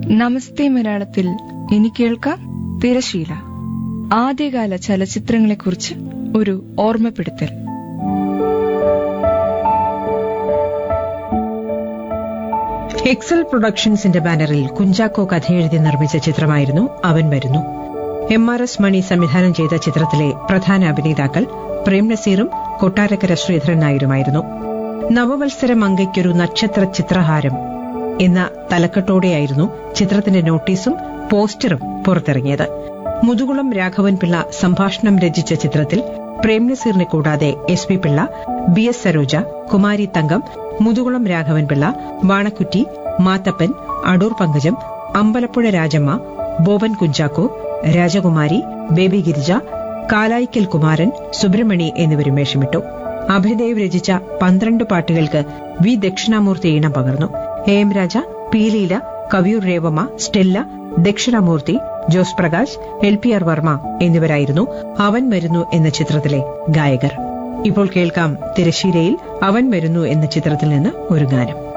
നമസ്തേ മലയാളത്തിൽ ഇനി കേൾക്കാം തിരശീല ആദ്യകാല ചലച്ചിത്രങ്ങളെക്കുറിച്ച് ഒരു ഓർമ്മപ്പെടുത്തൽ എക്സൽ പ്രൊഡക്ഷൻസിന്റെ ബാനറിൽ കുഞ്ചാക്കോ കഥയെഴുതി നിർമ്മിച്ച ചിത്രമായിരുന്നു അവൻ വരുന്നു എം ആർ എസ് മണി സംവിധാനം ചെയ്ത ചിത്രത്തിലെ പ്രധാന അഭിനേതാക്കൾ പ്രേം നസീറും കൊട്ടാരക്കര ശ്രീധരൻ നായരുമായിരുന്നു നവവത്സര മങ്കയ്ക്കൊരു നക്ഷത്ര ചിത്രഹാരം എന്ന തലക്കെട്ടോടെയായിരുന്നു ചിത്രത്തിന്റെ നോട്ടീസും പോസ്റ്ററും പുറത്തിറങ്ങിയത് മുതുകുളം രാഘവൻ പിള്ള സംഭാഷണം രചിച്ച ചിത്രത്തിൽ പ്രേം നസീറിനെ കൂടാതെ S P Pillai B S Saroja Kumari Thankam Muthukulam Raghavan Pillai Vanakkutty Mathappan Adoor Pankajam Ambalappuzha Rajamma Boban Kunchacko Rajakumari baby Girija Kalayikkal Kumaran Subrahmani എന്നിവരും വേഷമിട്ടു അഭയദേവ് രചിച്ച പന്ത്രണ്ട് പാട്ടുകൾക്ക് വി ദക്ഷിണാമൂർത്തി ഈണം പകർന്നു A M Raja P Leela Kaviyoor Revamma Stella Dakshinamoorthy Jose Prakash L P R Varma എന്നിവരായിരുന്നു അവൻ വരുന്നു എന്ന ചിത്രത്തിലെ ഗായകർ ഇപ്പോൾ കേൾക്കാം തിരശ്ശീലയിൽ അവൻ വരുന്നു എന്ന ചിത്രത്തിൽ നിന്ന് ഒരു ഗാനം